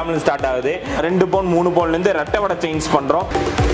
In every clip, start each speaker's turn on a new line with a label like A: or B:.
A: இல்லாமல் ஸ்டார்ட் ஆகுது ரெண்டு பவுன் மூணு பவுன்லேருந்து ரெட்டை வடை செயின்ஸ் பண்ணுறோம்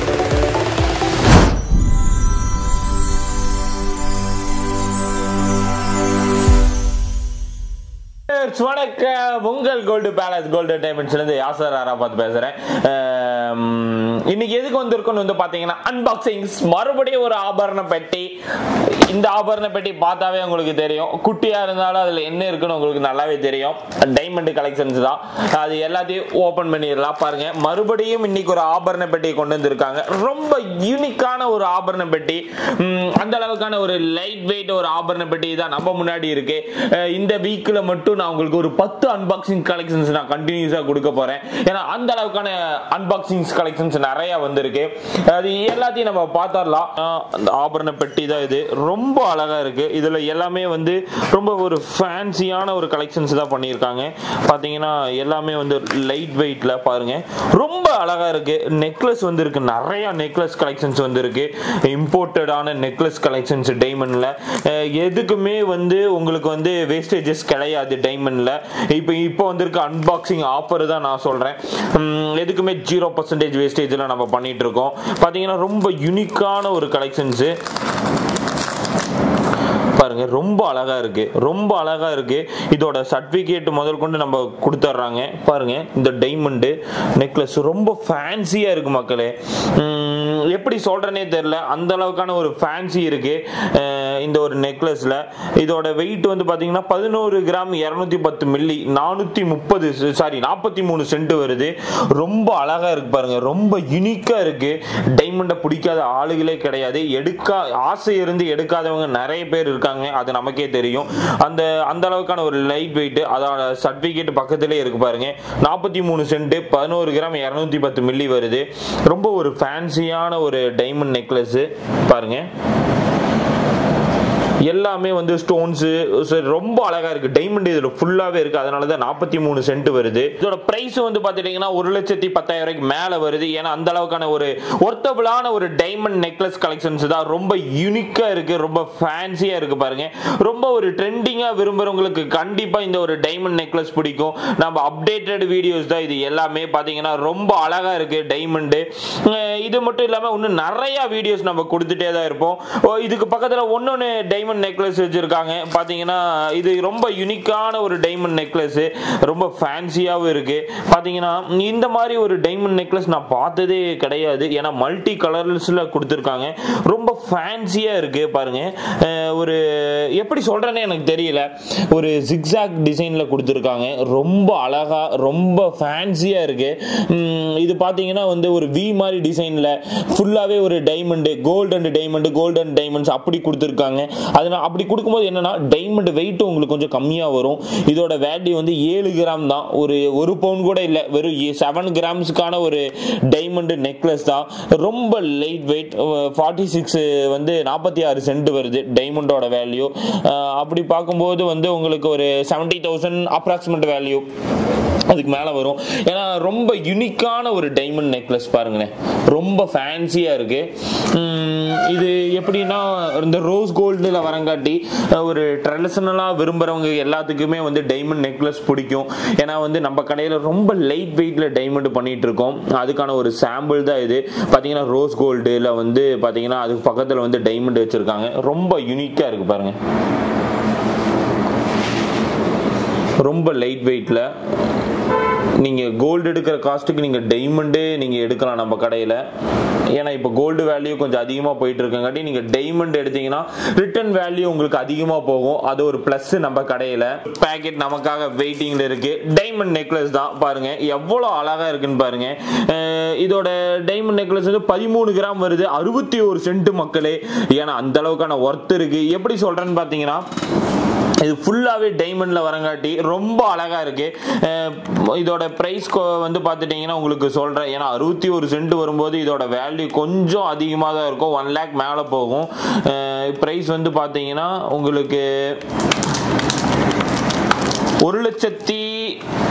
A: வணக்கம் உங்கள் கோல்டு பேலஸ் கோல்டு டைமண்ட்ஸ்ல இருந்து யாசர் ஆரா பார்த்து பேசுறேன் அம், இன்னைக்கு எதுக்கு வந்திருக்கோம்னு வந்து பாத்தீங்கன்னா அன்பாக்சிங்ஸ் மறுபடியும் ஒரு ஆபரண பெட்டி இந்த ஆபரண பெட்டி பார்த்தாவே உங்களுக்கு தெரியும் குட்டியா இருந்தாலும் அதுல என்ன இருக்குன்னு உங்களுக்கு நல்லாவே தெரியும் டைமண்ட் கலெக்ஷன்ஸ் தான் அது எல்லாத்தையும் ஓபன் பண்ணிடலாம் பாருங்க மறுபடியும் இன்னைக்கு ஒரு ஆபரண பெட்டியை கொண்டு வந்திருக்காங்க ரொம்ப யூனிக்கான ஒரு ஆபரண பெட்டி ம், அந்த அளவுக்கான ஒரு லைட் வெயிட் ஒரு ஆபரண பெட்டி தான் நம்ம முன்னாடி இருக்கு அஹ் இந்த வீக்ல மட்டும் நான் உங்களுக்கு ஒரு பத்து அன்பாக்சிங் கலெக்ஷன்ஸ் நான் கண்டினியூஸா கொடுக்க போறேன் ஏன்னா அந்த அளவுக்கான அன்பாக்சிங்ஸ் கலெக்ஷன்ஸ் நிறைய வந்திருக்கு அது எல்லாத்தையும் நம்ம பார்த்தரலாம் அஹ் அந்த ஆபரண பெட்டி தான் இது ரொம்ப அழகா இருக்கு இதுல எல்லாமே வந்து ரொம்ப ஒரு ஃபேன்சியான ஒரு கலெக்ஷன்ஸ் தான் பண்ணியிருக்காங்க பாத்தீங்கன்னா எல்லாமே வந்து லைட் வெயிட்ல பாருங்க ரொம்ப அழகா இருக்கு நெக்லஸ் வந்து இருக்கு நிறைய நெக்லஸ் கலெக்ஷன்ஸ் வந்து இருக்கு இம்போர்ட்டடான நெக்லஸ் கலெக்ஷன்ஸ் டைமண்ட்ல எதுக்குமே வந்து உங்களுக்கு வந்து வேஸ்டேஜஸ் கிடையாது டைமண்ட்ல இப்போ இப்போ வந்திருக்க அன்பாக்சிங் ஆஃபர் தான் நான் சொல்றேன் உம், எதுக்குமே ஜீரோ பர்சன்டேஜ் வேஸ்டேஜ்ல நம்ம பண்ணிட்டு இருக்கோம் பாத்தீங்கன்னா ரொம்ப யூனிக்கான ஒரு கலெக்ஷன்ஸ் பாருங்க ரொம்ப அழகா இருக்கு ரொம்ப அழகா இருக்கு இதோட சர்டிபிகேட் முதல் கொண்டு நம்ம கொடுத்துட்றாங்க பாருங்க இந்த டைமண்டு நெக்லஸ் ரொம்ப ஃபேன்சியா இருக்கு மக்களே உம், எப்படி சொல்றேனே தெரியல அந்த அளவுக்கான ஒரு ஃபேன்சி இருக்கு அஹ் இந்த ஒரு நெக்லஸ்ல இதோட வெயிட் வந்து பாத்தீங்கன்னா பதினோரு கிராம் இருநூத்தி பத்து மில்லி நானூத்தி முப்பது சாரி நாற்பத்தி மூணு சென்ட் வருது ரொம்ப அழகா இருக்கு பாருங்க ரொம்ப யுனிக்கா இருக்கு டைமண்டை பிடிக்காத ஆளுகளே கிடையாது எடுக்கா ஆசை இருந்து எடுக்காதவங்க நிறைய பேர் இருக்காங்க அது நமக்கே தெரியும் அந்த அந்த அளவுக்கான ஒரு லைட் வெயிட் அதோட சர்டிபிகேட் பக்கத்திலே இருக்கு பாருங்க நாற்பத்தி மூணு சென்ட் பதினோரு கிராம் இரநூத்தி பத்து மில்லி வருது ரொம்ப ஒரு ஃபேன்சியான ஒரு டைமண்ட் நெக்லஸ் பாருங்க எல்லாமே வந்து ஸ்டோன்ஸு ரொம்ப அழகா இருக்கு டைமண்ட் இதுல ஃபுல்லாவே இருக்கு அதனால தான் நாற்பத்தி மூணு சென்ட் வருது இதோட பிரைஸ் வந்து பாத்துட்டீங்கன்னா ஒரு லட்சத்தி பத்தாயிரம் ரூபாய்க்கு மேல வருது ஏன்னா அந்த அளவுக்கான ஒரு ஒர்த்தபிளான ஒரு டைமண்ட் நெக்லஸ் கலெக்ஷன்ஸ் தான் ரொம்ப யூனிக்கா இருக்கு ரொம்ப ஃபேன்சியா இருக்கு பாருங்க ரொம்ப ஒரு ட்ரெண்டிங்கா விரும்புறவங்களுக்கு கண்டிப்பா இந்த ஒரு டைமண்ட் நெக்லஸ் பிடிக்கும் நம்ம அப்டேட்டட் வீடியோஸ் தான் இது எல்லாமே பாத்தீங்கன்னா ரொம்ப அழகா இருக்கு டைமண்டு இது மட்டும் இல்லாம இன்னும் நிறைய வீடியோஸ் நம்ம கொடுத்துட்டே தான் இருப்போம் ஓ, இதுக்கு பக்கத்துல ஒன்னொன்னு டைமண்ட் நெக்லஸ் வச்சிருக்காங்க பாத்தீங்கன்னா இது ரொம்ப யூனிக்கான ஒரு டைமண்ட் நெக்லஸ் ரொம்ப ஃபேன்சியாவும் இருக்கு பாத்தீங்கன்னா இந்த மாதிரி ஒரு டைமண்ட் நெக்லஸ் நான் பார்த்ததே கிடையாது ஏன்னா மல்டி கலர்ஸ்ல கொடுத்துருக்காங்க ரொம்ப ஃபேன்சியா இருக்கு பாருங்க அஹ் ஒரு எப்படி சொல்றேன்னு எனக்கு தெரியல ஒரு ஜிக்ஸாக் டிசைன்ல கொடுத்துருக்காங்க ரொம்ப அழகா ரொம்ப ஃபேன்சியா இருக்கு உம், இது பாத்தீங்கன்னா வந்து ஒரு வி மாதிரி டிசைன்ல ஃபுல்லாவே ஒரு diamond gold and diamond gold and diamonds அப்படி கொடுத்துருக்காங்க அதனால அப்படி கொடுக்கும்போது என்னன்னா டைமண்ட் வெயிட் உங்களுக்கு கொஞ்சம் கம்மியா வரும் இதோட வேல்யூ வந்து ஏழு கிராம் தான் ஒரு ஒரு பவுன் கூட இல்லை வெறும் செவன் கிராம்ஸ்க்கான ஒரு டைமண்ட் நெக்லஸ் தான் ரொம்ப லைட் வெயிட் ஃபார்ட்டி சிக்ஸ் வந்து நாற்பத்தி ஆறு சென்ட் வருது டைமண்டோட வேல்யூ அப்படி பார்க்கும்போது வந்து உங்களுக்கு ஒரு செவன்டி தௌசண்ட் அப்ராக்சிமேட் வேல்யூ அதுக்கு மேலே வரும் ஏன்னா ரொம்ப யூனிக்கான ஒரு டைமண்ட் நெக்லஸ் பாருங்களேன் ரொம்ப ஃபேன்சியாக இருக்கு உம், இது எப்படின்னா இந்த ரோஸ் கோல்டில் வரங்காட்டி அஹ், ஒரு ட்ரெடிஷ்னலாக விரும்புகிறவங்க எல்லாத்துக்குமே வந்து டைமண்ட் நெக்லஸ் பிடிக்கும் ஏன்னா வந்து நம்ம கடையில் ரொம்ப லைட் வெயிட்டில் டைமண்ட் பண்ணிட்டு இருக்கோம் அதுக்கான ஒரு சாம்பிள் தான் இது பார்த்தீங்கன்னா ரோஸ் கோல்டில் வந்து பார்த்தீங்கன்னா அதுக்கு பக்கத்தில் வந்து டைமண்ட் வச்சுருக்காங்க ரொம்ப யூனிக்காக இருக்கு பாருங்க ரொம்ப லைட் வெயிட்டில் நீங்கள் கோல்டு எடுக்கிற காஸ்ட்டுக்கு நீங்கள் டைமண்டே நீங்கள் எடுக்கலாம் நம்ம கடையில் ஏன்னா இப்போ கோல்டு வேல்யூ கொஞ்சம் அதிகமாக போயிட்டு இருக்கங்காட்டி நீங்கள் டைமண்ட் எடுத்தீங்கன்னா ரிட்டர்ன் வேல்யூ உங்களுக்கு அதிகமாக போகும் அது ஒரு ப்ளஸ் நம்ம கடையில் பேக்கெட் நமக்காக வெயிட்டிங்கில் இருக்கு டைமண்ட் நெக்லஸ் தான் பாருங்க எவ்வளோ அழகாக இருக்குன்னு பாருங்க அஹ் இதோட டைமண்ட் நெக்லஸ் வந்து பதிமூணு கிராம் வருது அறுபத்தி ஒரு சென்ட் மக்களே ஏன்னா அந்த அளவுக்கான ஒர்த் இருக்கு எப்படி சொல்றேன்னு பார்த்தீங்கன்னா இது ஃபுல்லாகவே டைமண்டில் வரங்காட்டி ரொம்ப அழகாக இருக்கு அஹ் இதோட ப்ரைஸ் வந்து பார்த்துட்டிங்கன்னா உங்களுக்கு சொல்கிறேன் ஏன்னா அறுபத்தி ஒரு சென்ட் வரும்போது இதோட வேல்யூ கொஞ்சம் அதிகமாக தான் இருக்கும் ஒன் லேக் மேலே போகும் ப்ரைஸ் வந்து பார்த்தீங்கன்னா உங்களுக்கு ஒரு லட்சத்தி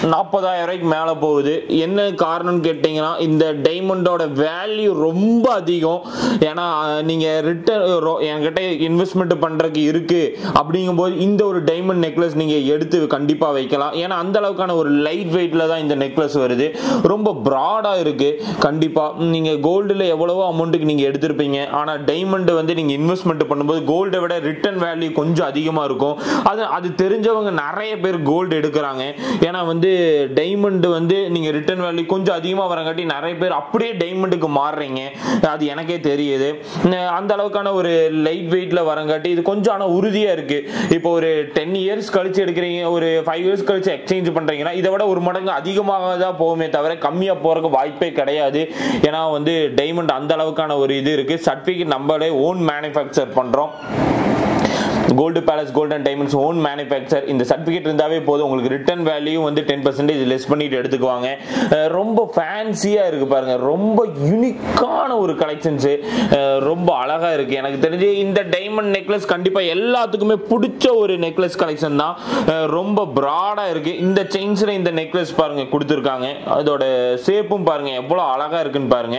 A: நாற்பதாயிரம் ரூபாய்க்கு மேலே போகுது என்ன காரணம்னு கேட்டிங்கன்னா இந்த டைமண்டோட வேல்யூ ரொம்ப அதிகம் ஏன்னா நீங்கள் ரிட்டர்ன் என்கிட்ட இன்வெஸ்ட்மெண்ட் பண்ணுறதுக்கு இருக்குது அப்படிங்கும்போது இந்த ஒரு டைமண்ட் நெக்லஸ் நீங்கள் எடுத்து கண்டிப்பாக வைக்கலாம் ஏன்னா அந்த அளவுக்கான ஒரு லைட் வெயிட்டில் தான் இந்த நெக்லஸ் வருது ரொம்ப ப்ராடாக இருக்குது கண்டிப்பாக நீங்கள் கோல்டில் எவ்வளவோ அமௌண்ட்டுக்கு நீங்கள் எடுத்திருப்பீங்க ஆனால் டைமண்ட் வந்து நீங்கள் இன்வெஸ்ட்மெண்ட் பண்ணும்போது கோல்டை விட ரிட்டர்ன் வேல்யூ கொஞ்சம் அதிகமாக இருக்கும் அது அது தெரிஞ்சவங்க நிறைய பேர் கோல்டு எடுக்கிறாங்க ஏன்னா வந்து டைமண்ட் வந்து நீங்கள் ரிட்டர்ன் வேல்யூ கொஞ்சம் அதிகமாக வரங்காட்டி நிறைய பேர் அப்படியே டைமண்டுக்கு மாறுறீங்க அது எனக்கே தெரியுது ந- அந்த அளவுக்கான ஒரு லைட் வெயிட்ல வரங்காட்டி இது கொஞ்சம் ஆனால் உறுதியாக இருக்கு இப்போ ஒரு டென் இயர்ஸ் கழிச்சு எடுக்கிறீங்க ஒரு ஃபைவ் இயர்ஸ் கழிச்சு எக்ஸ்சேஞ்ச் பண்றீங்கன்னா இதை விட ஒரு மடங்கு அதிகமாக தான் போகுமே தவிர கம்மியாக போறதுக்கு வாய்ப்பே கிடையாது ஏன்னா வந்து டைமண்ட் அந்த அளவுக்கான ஒரு இது இருக்கு சர்டிஃபிகேட் நம்மளே ஓன் மேனுஃபேக்சர் பண்றோம் gold palace gold and diamonds own manufacture இந்த சர்டிஃபிகேட் இருந்தாவே போதும் உங்களுக்கு ரிட்டர்ன் வேல்யூ வந்து டென் பர்சன்டேஜ் லெஸ் பண்ணிட்டு எடுத்துக்குவாங்க அஹ் ரொம்ப ஃபேன்சியாக இருக்கு பாருங்க ரொம்ப யூனிக்கான ஒரு கலெக்ஷன்ஸ் ரொம்ப அழகா இருக்கு எனக்கு தெரிஞ்சு இந்த டைமண்ட் நெக்லஸ் கண்டிப்பா எல்லாத்துக்குமே பிடிச்ச ஒரு நெக்லஸ் கலெக்ஷன் தான் அஹ் ரொம்ப ப்ராடா இருக்கு இந்த செயின்ஸ்ல இந்த நெக்லஸ் பாருங்க கொடுத்துருக்காங்க அதோட ஷேப்பும் பாருங்க எவ்வளோ அழகா இருக்குன்னு பாருங்க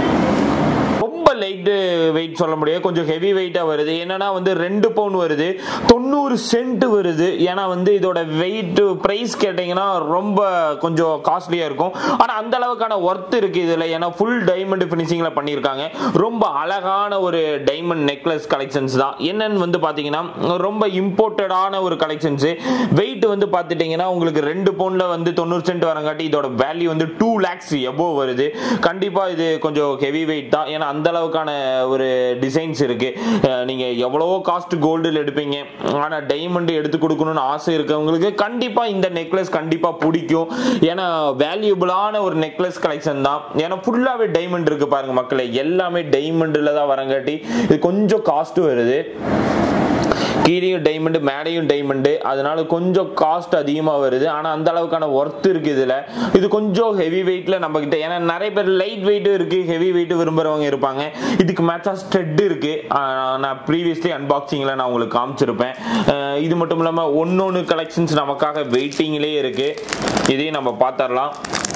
A: ரொம்ப லைட் வெயிட் சொல்ல முடியாது கொஞ்சம் ஹெவி வெயிட்டா வருது என்னன்னா வந்து ரெண்டு பவுன் வருது தொண்ணூறு சென்ட் வருது ஏன்னா வந்து இதோட வெயிட் பிரைஸ் கேட்டீங்கன்னா ரொம்ப கொஞ்சம் காஸ்ட்லியா இருக்கும் ஆனா அந்த அளவுக்கான ஒர்த் இருக்கு இதுல ஏன்னா ஃபுல் டைமண்ட் ஃபினிஷிங்ல பண்ணியிருக்காங்க ரொம்ப அழகான ஒரு டைமண்ட் நெக்லஸ் கலெக்ஷன்ஸ் தான் என்னன்னு வந்து பாத்தீங்கன்னா ரொம்ப இம்போர்ட்டடான ஒரு கலெக்ஷன்ஸ் வெயிட் வந்து பார்த்துட்டீங்கன்னா உங்களுக்கு ரெண்டு பவுண்ட்ல வந்து தொண்ணூறு சென்ட் வரங்காட்டி இதோட வேல்யூ வந்து டூ லேக்ஸ் எபோ வருது கண்டிப்பா இது கொஞ்சம் ஹெவி வெயிட் தான் ஏன்னா அந்த அளவுக்கான ஒரு டிசைன்ஸ் இருக்கு அஹ் நீங்க எவ்வளவோ காஸ்ட் கோல்டில் எடுப்பீங்க ஆனா டைமண்ட் எடுத்து கொடுக்கணும்னு ஆசை இருக்கவங்களுக்கு கண்டிப்பா இந்த நெக்லஸ் கண்டிப்பா பிடிக்கும் ஏன்னா வேல்யூபிளான ஒரு நெக்லஸ் கலெக்ஷன் தான் ஏன்னா ஃபுல்லாவே டைமண்ட் இருக்கு பாருங்க மக்களே எல்லாமே டைமண்ட்ல தான் வரங்காட்டி இது கொஞ்சம் காஸ்ட் வருது கீழேயும் டைமண்டு மேடையும் டைமண்டு அதனால கொஞ்சம் காஸ்ட் அதிகமாக வருது ஆனால் அந்த அளவுக்கான ஒர்த் இருக்கு இதில் இது கொஞ்சம் ஹெவி வெயிட்டில் நம்ம கிட்ட ஏன்னா நிறைய பேர் லைட் வெயிட்டும் இருக்கு ஹெவி வெயிட் விரும்புறவங்க இருப்பாங்க இதுக்கு மேட்சா ஸ்டெட் இருக்கு ஆஹ் நான் ப்ரீவியஸ்லி அன்பாக்சிங்கில் நான் உங்களுக்கு காமிச்சிருப்பேன் ஆஹ் இது மட்டும் இல்லாமல் ஒன்னொன்று கலெக்ஷன்ஸ் நமக்காக வெயிட்டிங்லேயே இருக்கு இதையும் நம்ம பார்த்துடலாம்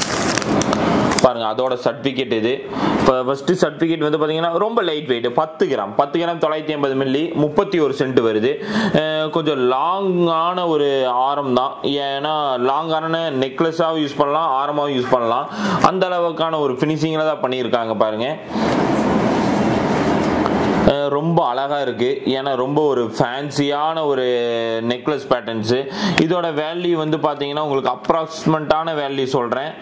A: பாருங்க அதோட சர்டிஃபிகேட் இது இப்போ ஃபர்ஸ்ட் சர்டிஃபிகேட் வந்து பார்த்தீங்கன்னா ரொம்ப லைட் வெயிட் பத்து கிராம் பத்து கிராம் தொள்ளாயிரத்தி ஐம்பது மில்லி முப்பத்தி ஒரு சென்ட் வருது அஹ் கொஞ்சம் லாங்கான ஒரு ஆரம் தான் ஏன்னா லாங்கான நெக்லஸாகவும் யூஸ் பண்ணலாம் ஆரமாகவும் யூஸ் பண்ணலாம் அந்த அளவுக்கான ஒரு ஃபினிஷிங்கில் தான் பண்ணியிருக்காங்க பாருங்க அஹ் ரொம்ப அழகா இருக்கு ஏன்னா ரொம்ப ஒரு ஃபேன்சியான ஒரு நெக்லஸ் பேட்டர்ன்ஸ் இதோட வேல்யூ வந்து பாத்தீங்கன்னா உங்களுக்கு அப்ராக்சிமெண்டான வேல்யூ சொல்றேன்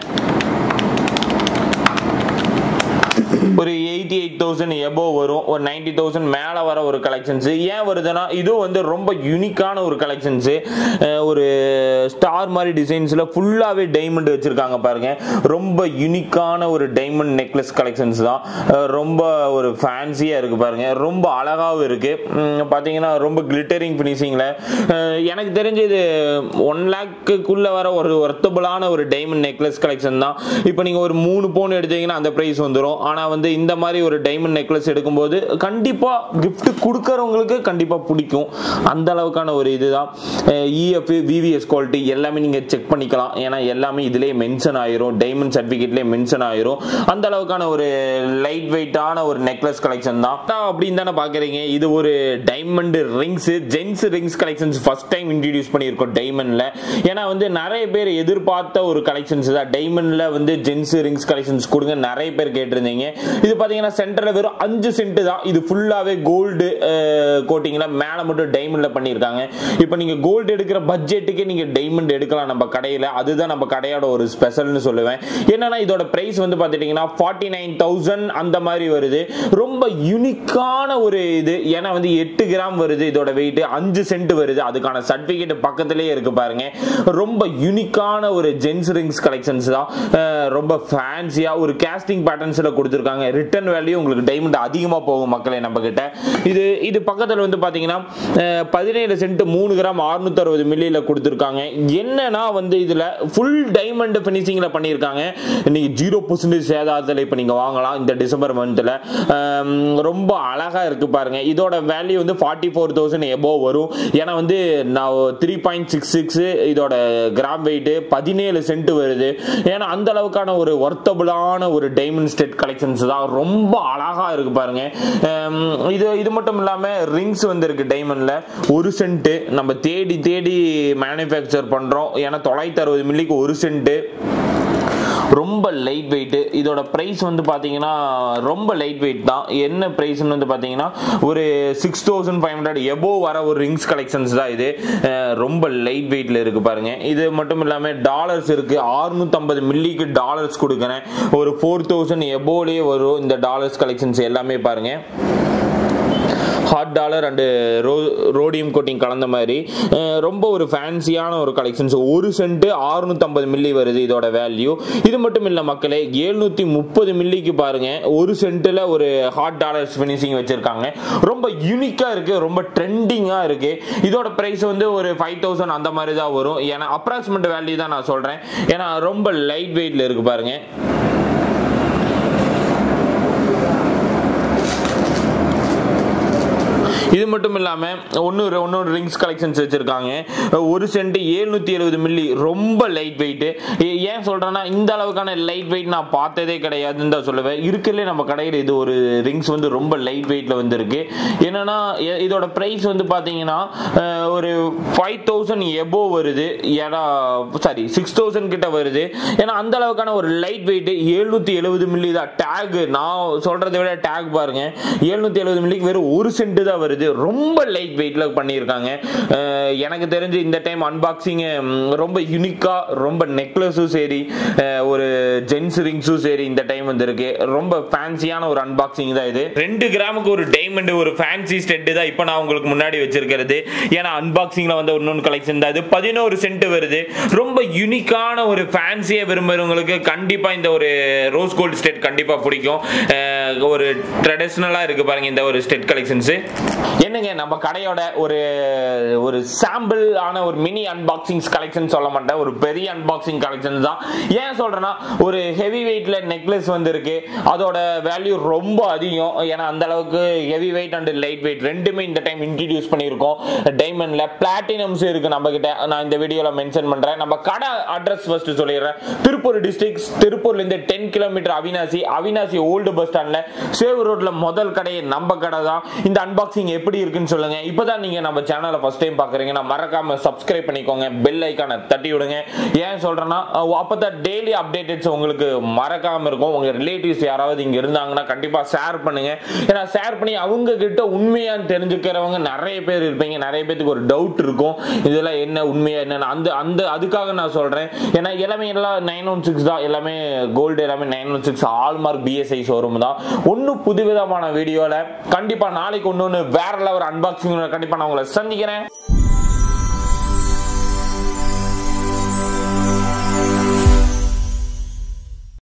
A: ஒரு எயிட்டி எயிட் தௌசண்ட் எபோ வரும் ஒரு நைன்டி தௌசண்ட் மேலே வர ஒரு கலெக்ஷன்ஸ் ஏன் வருதுன்னா இதுவும் வந்து ரொம்ப யூனிக்கான ஒரு கலெக்ஷன்ஸ் ஒரு ஸ்டார் மாதிரி டிசைன்ஸில் ஃபுல்லாகவே டைமண்ட் வச்சுருக்காங்க பாருங்க ரொம்ப யூனிக்கான ஒரு டைமண்ட் நெக்லஸ் கலெக்ஷன்ஸ் தான் அஹ் ரொம்ப ஒரு ஃபேன்சியாக இருக்குது பாருங்க ரொம்ப அழகாகவும் இருக்குது பார்த்தீங்கன்னா ரொம்ப கிளிட்டரிங் ஃபினிஷிங்கில் எனக்கு தெரிஞ்சு இது ஒன் லேக்குள்ளே வர ஒரு ஒர்த்தபுளான ஒரு டைமண்ட் நெக்லஸ் கலெக்ஷன் தான் இப்போ நீங்கள் ஒரு மூணு பவுன் எடுத்தீங்கன்னா அந்த ப்ரைஸ் வந்துடும் ஆனால் வந்து இந்த மாதிரி ஒரு டைமண்ட் நெக்லஸ் எடுக்கும்போது கண்டிப்பாக gift கொடுக்கறவங்களுக்கு கண்டிப்பாக பிடிக்கும் அந்த அளவுக்கான ஒரு இதுதான் இஎஃப் விவிஎஸ் குவாலிட்டி எல்லாமே நீங்கள் செக் பண்ணிக்கலாம் ஏன்னா எல்லாமே இதுலேயே மென்ஷன் ஆயிரும் டைமண்ட் சர்டிஃபிகேட்லேயே மென்ஷன் ஆயிரும் அந்த அளவுக்கான ஒரு லைட் வெயிட்டான ஒரு நெக்லஸ் கலெக்ஷன் தான் நான் அப்படின்னு தானே பார்க்குறீங்க இது ஒரு diamond rings gents rings collections first time introduce பண்ணியிருக்கோம் டைமண்டில் ஏன்னா வந்து நிறைய பேர் எதிர்பார்த்த ஒரு கலெக்ஷன்ஸ் தான் டைமண்டில் வந்து ஜென்ஸ் ரிங்ஸ் கலெக்ஷன்ஸ் கொடுங்க நிறைய பேர் கேட்டிருந்தீங்க இது பார்த்தீங்கன்னா சென்டரில் வெறும் அஞ்சு சென்ட் தான் இது ஃபுல்லாகவே கோல்டு கோட்டிங்கில் மேலே மட்டும் டைமண்டில் பண்ணியிருக்காங்க இப்போ நீங்கள் கோல்டு எடுக்கிற பட்ஜெட்டுக்கே நீங்கள் டைமண்ட் எடுக்கலாம் நம்ம கடையில் அதுதான் நம்ம கடையோட ஒரு ஸ்பெஷல்னு சொல்லுவேன் என்னன்னா இதோட ப்ரைஸ் வந்து பார்த்துட்டிங்கன்னா ஃபார்ட்டி நைன் தௌசண்ட் அந்த மாதிரி வருது ரொம்ப யூனிக்கான ஒரு இது ஏன்னா வந்து எட்டு கிராம் வருது இதோட வெயிட் அஞ்சு சென்ட் வருது அதுக்கான சர்டிஃபிகேட் பக்கத்துலேயே இருக்கு பாருங்க ரொம்ப யூனிக்கான ஒரு ஜென்ஸ் ரிங்ஸ் கலெக்ஷன்ஸ் தான் அஹ் ரொம்ப ஃபேன்சியாக ஒரு கேஸ்டிங் பேட்டர்ன்ஸில் கொடுத்துருக்காங்க கொடுத்துருக்காங்க ரிட்டர்ன் வேல்யூ உங்களுக்கு டைமண்ட் அதிகமாக போகும் மக்களே நம்ம கிட்ட இது இது பக்கத்தில் வந்து பார்த்தீங்கன்னா அஹ், பதினேழு சென்ட் மூணு கிராம் அறுநூத்தி அறுபது மில்லியில் கொடுத்துருக்காங்க என்னன்னா வந்து இதில் ஃபுல் டைமண்ட் ஃபினிஷிங்கில் பண்ணியிருக்காங்க இன்னைக்கு ஜீரோ பர்சன்டேஜ் சேதாரத்தில் இப்போ நீங்கள் வாங்கலாம் இந்த டிசம்பர் மந்தில் ரொம்ப அழகாக இருக்கு பாருங்க இதோட வேல்யூ வந்து ஃபார்ட்டி ஃபோர் தௌசண்ட் எபோ வரும் ஏன்னா வந்து நான் த்ரீ பாயிண்ட் சிக்ஸ் சிக்ஸ் இதோட கிராம் வெயிட்டு பதினேழு சென்ட் வருது ஏன்னா அந்த அளவுக்கான ஒரு ஒர்த்தபுளான ஒரு டைமண்ட் ஸ்டெட் கலெக்ஷன்ஸ் தான் ரொம்ப அழகா இருக்கு பாருங்க ஹம், இது இது மட்டும் இல்லாம ரிங்ஸ் வந்து இருக்கு டைமண்ட்ல ஒரு சென்ட் நம்ம தேடி தேடி மேனுஃபேக்சர் பண்றோம் ஏன்னா தொள்ளாயிரத்தி அறுபது மில்லிக்கு ஒரு சென்ட் ரொம்ப லைட் வெயிட் இதோட ப்ரைஸ் வந்து பார்த்தீங்கன்னா ரொம்ப லைட் வெயிட் தான் என்ன ப்ரைஸ்னு வந்து பார்த்தீங்கன்னா ஒரு சிக்ஸ் தௌசண்ட் ஃபைவ் ஹண்ட்ரட் எபோ வர ஒரு ரிங்ஸ் கலெக்ஷன்ஸ் தான் இது அஹ் ரொம்ப லைட் வெயிட்ல இருக்கு பாருங்க இது மட்டும் இல்லாமல் டாலர்ஸ் இருக்கு 650 மில்லிக்கு டாலர்ஸ் கொடுக்குறேன் ஒரு ஃபோர் தௌசண்ட் எபோலேயே வரும் இந்த டாலர்ஸ் கலெக்ஷன்ஸ் எல்லாமே பாருங்க ஹாட் டாலர் அண்டு ரோ ரோடியம் கோட்டிங் கலந்த மாதிரி அஹ் ரொம்ப ஒரு ஃபேன்சியான ஒரு கலெக்ஷன்ஸ் ஒரு சென்ட் 650 மில்லி வருது இதோட வேல்யூ இது மட்டும் இல்லை மக்களே எழுநூத்தி முப்பது மில்லிக்கு பாருங்க ஒரு சென்ட்டில் ஒரு ஹாட் டாலர்ஸ் ஃபினிஷிங் வச்சிருக்காங்க ரொம்ப யூனிக்காக இருக்கு ரொம்ப ட்ரெண்டிங்காக இருக்கு இதோட ப்ரைஸ் வந்து ஒரு ஃபைவ் தௌசண்ட் அந்த மாதிரி தான் வரும் ஏன்னா அப்ராக்சிமேட் வேல்யூ தான் நான் சொல்கிறேன் ஏன்னா ரொம்ப லைட் வெயிட்ல இருக்கு பாருங்க இது மட்டும் இல்லாமல் ஒன்று ஒன்னொரு ரிங்ஸ் கலெக்ஷன்ஸ் வச்சுருக்காங்க ஒரு சென்ட் ஏழ்நூற்றி எழுபது மில்லி ரொம்ப லைட் வெயிட்டு ஏன் சொல்கிறேன்னா இந்த அளவுக்கான லைட் வெயிட் நான் பார்த்ததே கிடையாதுன்னு தான் சொல்லுவேன் இருக்குல்லே நம்ம கடையில் இது ஒரு ரிங்ஸ் வந்து ரொம்ப லைட் வெயிட்டில் வந்துருக்கு என்னன்னா எ- இதோட ப்ரைஸ் வந்து பார்த்தீங்கன்னா அஹ், ஒரு ஃபைவ் தௌசண்ட் எபோ வருது ஏன்னா சாரி சிக்ஸ் தௌசண்ட் கிட்ட வருது ஏன்னா அந்த அளவுக்கான ஒரு லைட் வெயிட் எழுநூற்றி எழுபது மில்லி தான் டேக் நான் சொல்கிறத விட டேக் பாருங்க எழுநூற்றி எழுபது மில்லிக்கு வெறும் ஒரு சென்ட் தான் வருது ரொம்ப லைட் வெயிட்ல பண்ணியிருக்காங்க அஹ் எனக்கு தெரிஞ்சு இந்த டைம் அன்பாக்சிங் ரொம்ப யூனிக்கா ரொம்ப நெக்லஸும் சரி அஹ் ஒரு ஜென்ஸ் ரிங்ஸும் சரி இந்த டைம் வந்திருக்கு ரொம்ப ஃபேன்சியான ஒரு அன்பாக்சிங் தான் இது ரெண்டு கிராமுக்கு ஒரு டைமண்ட் ஒரு ஃபேன்சி ஸ்டெட் தான் இப்போ நான் உங்களுக்கு முன்னாடி வச்சிருக்கிறது ஏன்னா அன்பாக்சிங்ல வந்து இன்னொன்று கலெக்ஷன் தான் இது பதினோரு சென்ட் வருது ரொம்ப யூனிக்கான ஒரு ஃபேன்சியை விரும்புறவங்களுக்கு கண்டிப்பா இந்த ஒரு ரோஸ் கோல்ட் ஸ்டெட் கண்டிப்பா பிடிக்கும் அஹ் ஒரு ட்ரெடிஷ்னலா இருக்கு பாருங்க இந்த ஒரு ஸ்டெட் கலெக்ஷன்ஸ் என்னங்க நம்ம கடையோட ஒரு ஒரு சாம்பிள் ஆன ஒரு மினி அன்பாக்சிங்ஸ் கலெக்ஷன் சொல்ல மாட்டேன் ஒரு பெரிய அன்பாக்சிங் கலெக்ஷன் தான் ஏன் சொல்றேன்னா ஒரு ஹெவி வெயிட்ல நெக்லஸ் வந்திருக்கு அதோட வேல்யூ ரொம்ப அதிகம் ஏன்னா அந்த அளவுக்கு heavy weight and light weight ரெண்டுமே இந்த டைம் இன்ட்ரடியூஸ் பண்ணியிருக்கோம் டைமண்ட்ல பிளாட்டினம்ஸ் இருக்கு நம்ம கிட்ட நான் இந்த வீடியோல மென்ஷன் பண்றேன் நம்ம கடை அட்ரஸ் ஃபர்ஸ்ட் சொல்லிடுறேன் திருப்பூர் டிஸ்ட்ரிக்ட் திருப்பூர்ல இருந்து ten kilometre Avinashi Avinashi old bus ஸ்டாண்ட்ல சேவ் ரோட்ல முதல் கடையை நம்ம கடை தான் இந்த அன்பாக்சிங் எப்படி இருக்குன்னு சொல்லுங்க இப்பதான் நீங்க நம்ம சேனலை ஃபர்ஸ்ட் டைம் பாக்குறீங்கன்னா மறக்காம சப்ஸ்கிரைப் பண்ணிக்கோங்க பெல் ஐக்கானை தட்டி விடுங்க ஏன் சொல்றேன்னா அஹ் அப்பதான் டெய்லி அப்டேட்டட்ஸ் உங்களுக்கு மறக்காம இருக்கும் உங்க ரிலேட்டிவ்ஸ் யாராவது இங்க இருந்தாங்கன்னா கண்டிப்பா ஷேர் பண்ணுங்க ஏன்னா ஷேர் பண்ணி அவங்க கிட்ட உண்மையான்னு தெரிஞ்சுக்கிறவங்க நிறைய பேர் இருப்பீங்க நிறைய பேருக்கு ஒரு டவுட் இருக்கும் இதெல்லாம் என்ன உண்மையா என்னன்னு அந்த அந்த அதுக்காக நான் சொல்றேன் ஏன்னா எல்லாமே எல்லாம் நைன் ஒன் சிக்ஸ் தான் எல்லாமே கோல்டு எல்லாமே nine one six hallmark BSI showroom தான் ஒன்றும் புதுவிதமான வீடியோல கண்டிப்பா நாளைக்கு ஒன்று வேற லெவல் அன்பாக்சிங் கண்டிப்பா நான் உங்களை சந்திக்கிறேன்